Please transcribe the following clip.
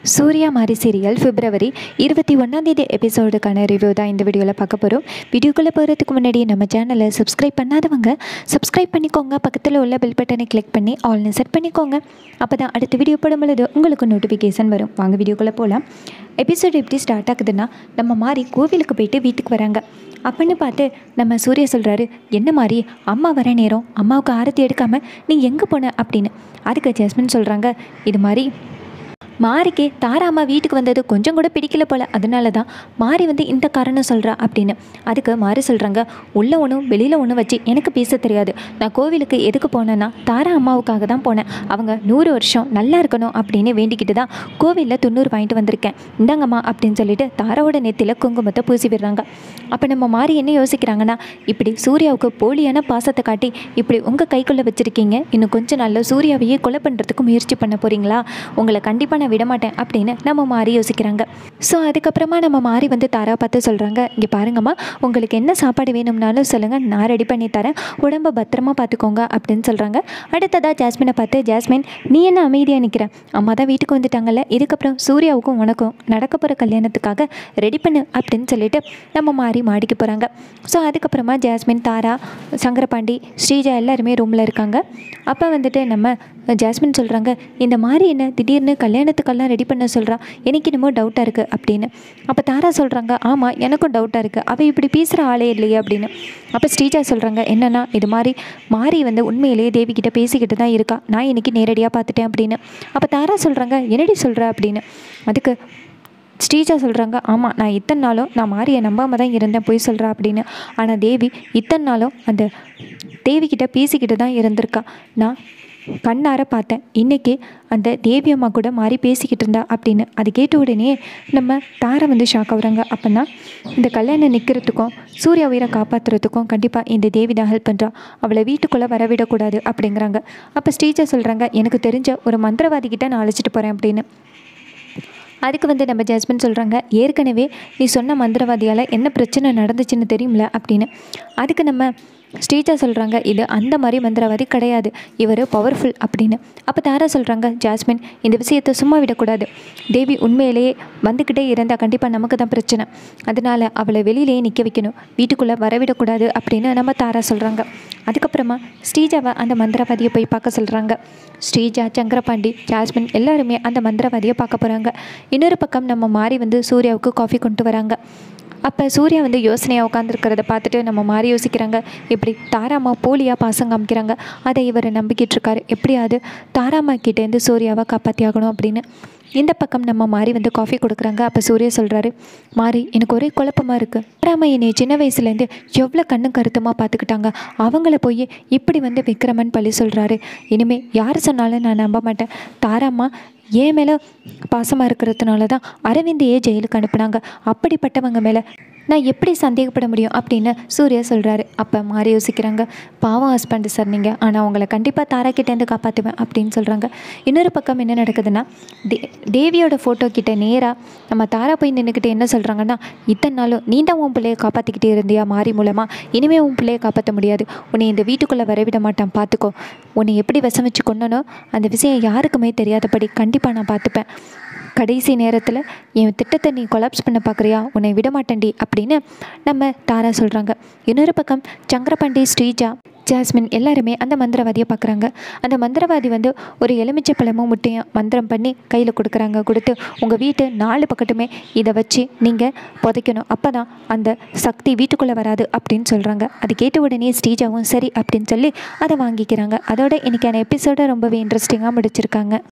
சூர்யா மாரி சீரியல் பிப்ரவரி இருபத்தி ஒன்றாந்தேதி எபிசோடுக்கான ரிவ்யூ தான் இந்த வீடியோவில் பார்க்க போகிறோம் வீடியோக்குள்ளே போகிறதுக்கு முன்னாடி நம்ம சேனலை சப்ஸ்கிரைப் பண்ணாதவங்க சப்ஸ்கிரைப் பண்ணிக்கோங்க பக்கத்தில் உள்ள பெல் பட்டனை கிளிக் பண்ணி ஆல்னு செட் பண்ணிக்கோங்க அப்போ தான் அடுத்த வீடியோ போடும் பொழுது உங்களுக்கு நோட்டிஃபிகேஷன் வரும் வாங்க வீடியோக்குள்ளே போகலாம் எபிசோடு எப்படி ஸ்டார்ட் ஆகுதுன்னா நம்ம மாறி கோவிலுக்கு போயிட்டு வீட்டுக்கு வராங்க அப்படின்னு பார்த்து நம்ம சூர்யா சொல்கிறாரு என்ன மாதிரி அம்மா வர நேரம் அம்மாவுக்கு ஆரத்தி எடுக்காமல் நீ எங்கே போன அப்படின்னு அதுக்கு ஜஸ்மின் சொல்கிறாங்க இது மாதிரி மாரிக்கு தாரா அம்மா வீட்டுக்கு வந்தது கொஞ்சம் கூட பிடிக்கல போல அதனால தான் மாறி வந்து இந்த காரணம் சொல்கிறா அப்படின்னு அதுக்கு மாறி சொல்கிறாங்க உள்ள ஒன்றும் வெளியில் ஒன்றும் வச்சு எனக்கு பேச தெரியாது நான் கோவிலுக்கு எதுக்கு போனேன்னா தாரா அம்மாவுக்காக தான் போனேன் அவங்க நூறு வருஷம் நல்லா இருக்கணும் அப்படின்னு வேண்டிக்கிட்டு தான் கோவிலில் துண்ணூறு வாங்கிட்டு வந்திருக்கேன் இந்தாங்கம்மா அப்படின்னு சொல்லிட்டு தாராவோட நெத்தியில் குங்குமத்தை பூசி விடுறாங்க அப்போ நம்ம மாறி என்ன யோசிக்கிறாங்கன்னா இப்படி சூர்யாவுக்கு போலியான பாசத்தை காட்டி இப்படி உங்கள் கைக்குள்ளே வச்சுருக்கீங்க இன்னும் கொஞ்ச நாளில் சூர்யாவையே கொலை பண்ணுறதுக்கு முயற்சி பண்ண போகிறீங்களா உங்களை கண்டிப்பாக நான் விட மாட்டேன் அப்படின்னு நம்ம மாறி யோசிக்கிறாங்க ஸோ அதுக்கப்புறமா நம்ம மாறி வந்து தாரா பார்த்து சொல்கிறாங்க இங்கே பாருங்கம்மா உங்களுக்கு என்ன சாப்பாடு வேணும்னாலும் சொல்லுங்கள் நான் ரெடி பண்ணி தரேன் உடம்ப பத்திரமா பார்த்துக்கோங்க அப்படின்னு சொல்கிறாங்க அடுத்ததாக ஜாஸ்மினை பார்த்து ஜாஸ்மின் நீ என்ன அமைதியாக நிற்கிற அம்மா தான் வீட்டுக்கு வந்துட்டாங்கல்ல இதுக்கப்புறம் சூர்யாவுக்கும் உனக்கும் நடக்க போகிற கல்யாணத்துக்காக ரெடி பண்ணு அப்படின்னு சொல்லிட்டு நம்ம மாறி மாடிக்கு போகிறாங்க ஸோ அதுக்கப்புறமா ஜாஸ்மின் தாரா சங்கரபாண்டி ஸ்ரீஜா எல்லாருமே ரூமில் இருக்காங்க அப்போ வந்துட்டு நம்ம ஜாஸ்மின் சொல்கிறாங்க இந்த மாதிரி என்ன திடீர்னு கல்யாணத்துக்கெல்லாம் ரெடி பண்ண சொல்கிறா எனக்கு என்னமோ டவுட்டாக இருக்குது அப்படின்னு அப்போ தாரா சொல்கிறாங்க ஆமாம் எனக்கும் டவுட்டாக இருக்குது அவள் இப்படி பேசுகிற ஆளே இல்லையே அப்படின்னு அப்போ ஸ்ரீஜா சொல்கிறாங்க என்னென்னா இது மாதிரி மாறி வந்து உண்மையிலேயே தேவிக்கிட்ட பேசிக்கிட்டு தான் இருக்கா நான் இன்னைக்கு நேரடியாக பார்த்துட்டேன் அப்படின்னு அப்போ தாரா சொல்கிறாங்க என்னடி சொல்கிற அப்படின்னு அதுக்கு ஸ்ரீஜா சொல்கிறாங்க ஆமாம் நான் இத்தனை நாளும் நான் மாரியை நம்பாமல் தான் இருந்தேன் போய் சொல்கிறா அப்படின்னு ஆனால் தேவி இத்தனை நாளும் அந்த தேவிக்கிட்ட பேசிக்கிட்டு தான் இருந்திருக்கா நான் கண்ணார பார்த்தேன் இன்றைக்கி அந்த தேவி அம்மா கூட மாறி பேசிக்கிட்டு இருந்தா அப்படின்னு அது கேட்ட உடனே நம்ம தாரை வந்து ஷாக் ஆகுறாங்க அப்போனா இந்த கல்யாணம் நிற்கிறதுக்கும் சூர்யா உயிரை காப்பாற்றுறதுக்கும் கண்டிப்பாக இந்த தேவி தான் ஹெல்ப் பண்ணுறா அவளை வீட்டுக்குள்ளே வரவிடக்கூடாது அப்படிங்கிறாங்க அப்போ ஸ்ரீஜா சொல்கிறாங்க எனக்கு தெரிஞ்ச ஒரு மந்திரவாதி கிட்ட நான் அழைச்சிட்டு போகிறேன் அப்படின்னு அதுக்கு வந்து நம்ம ஜஸ்மின் சொல்கிறாங்க ஏற்கனவே நீ சொன்ன மந்திரவாதியால் என்ன பிரச்சனை நடந்துச்சுன்னு தெரியும்ல அப்படின்னு அதுக்கு நம்ம ஸ்ரீஜா சொல்கிறாங்க இது அந்த மாதிரி மந்திரவாதி கிடையாது இவர் பவர்ஃபுல் அப்படின்னு அப்போ தாரா சொல்கிறாங்க ஜாஸ்மின் இந்த விஷயத்தை சும்மா விடக்கூடாது தேவி உண்மையிலேயே வந்துக்கிட்டே இருந்தால் கண்டிப்பாக நமக்கு தான் பிரச்சனை அதனால் அவளை வெளியிலேயே நிற்க வைக்கணும் வீட்டுக்குள்ளே வரவிடக்கூடாது அப்படின்னு நம்ம தாரா சொல்கிறாங்க அதுக்கப்புறமா ஸ்ரீஜாவை அந்த மந்திரவாதியை போய் பார்க்க சொல்கிறாங்க ஸ்ரீஜா சங்கரபாண்டி ஜாஸ்மின் எல்லாருமே அந்த மந்திரவாதியை பார்க்க போகிறாங்க இன்னொரு பக்கம் நம்ம மாறி வந்து சூர்யாவுக்கு காஃபி கொண்டு வராங்க அப்போ சூர்யா வந்து யோசனையாக உட்காந்துருக்கிறத பார்த்துட்டு நம்ம மாறி யோசிக்கிறாங்க இப்படி தாராமா போலியாக பாசம் காமிக்கிறாங்க அதை இவர் நம்பிக்கிட்டு இருக்காரு எப்படியாவது தாராமா கிட்டேருந்து சூர்யாவை காப்பாற்றி ஆகணும் அப்படின்னு இந்த பக்கம் நம்ம மாறி வந்து காஃபி கொடுக்குறாங்க அப்போ சூர்யா சொல்கிறாரு மாறி எனக்கு ஒரே குழப்பமாக இருக்குது தாராமா என்னை சின்ன வயசுலேருந்து எவ்வளோ கண்ணும் கருத்துமாக பார்த்துக்கிட்டாங்க அவங்கள போய் இப்படி வந்து விக்ரமன் பழி சொல்கிறாரு இனிமேல் யார் சொன்னாலும் நான் நம்ப மாட்டேன் தாராமா ஏன் மேலே பாசமாக இருக்கிறதுனால தான் அரவிந்தையே ஜெயிலுக்கு அனுப்புனாங்க அப்படிப்பட்டவங்க மேலே நான் எப்படி சந்தேகப்பட முடியும் அப்படின்னு சூர்யா சொல்கிறாரு அப்போ மாறி யோசிக்கிறாங்க பாவம் ஹஸ்பண்ட் சார் நீங்கள் ஆனால் உங்களை கண்டிப்பாக தாராக்கிட்டேருந்து காப்பாற்றுவேன் அப்படின்னு சொல்கிறாங்க இன்னொரு பக்கம் என்ன நடக்குதுன்னா தே தேவியோட ஃபோட்டோ கிட்ட நேராக நம்ம தாரா போய் நின்றுக்கிட்டு என்ன சொல்கிறாங்கன்னா இத்தனை நாளும் நீ தான் உன் பிள்ளையை காப்பாற்றிக்கிட்டே இருந்தியா மாறி மூலமாக இனிமேல் உன் பிள்ளையை காப்பாற்ற முடியாது உன்னை இந்த வீட்டுக்குள்ளே வரவிட மாட்டான் பார்த்துக்கோ உன்னை எப்படி விஷம் வச்சு கொண்டனோ அந்த விஷயம் யாருக்குமே தெரியாதபடி கண்டிப்பாக நான் பார்த்துப்பேன் கடைசி நேரத்தில் என் திட்டத்தை நீ கொலாப்ஸ் பண்ண பார்க்குறியா உன்னை விட மாட்டேன்டி அப்படின்னு நம்ம தாரா சொல்கிறாங்க இன்னொரு பக்கம் சங்கரபாண்டி ஸ்ரீஜா ஜாஸ்மின் எல்லாருமே அந்த மந்திரவாதியை பார்க்குறாங்க அந்த மந்திரவாதி வந்து ஒரு எலுமிச்சை பழமும் முட்டையும் மந்திரம் பண்ணி கையில் கொடுக்குறாங்க கொடுத்து உங்கள் வீட்டு நாலு பக்கத்துமே இதை வச்சு நீங்கள் புதைக்கணும் அப்போ தான் அந்த சக்தி வீட்டுக்குள்ளே வராது அப்படின்னு சொல்கிறாங்க அது கேட்ட உடனே ஸ்ரீஜாவும் சரி அப்படின்னு சொல்லி அதை வாங்கிக்கிறாங்க அதோட இன்றைக்கான எபிசோடை ரொம்பவே இன்ட்ரெஸ்டிங்காக முடிச்சிருக்காங்க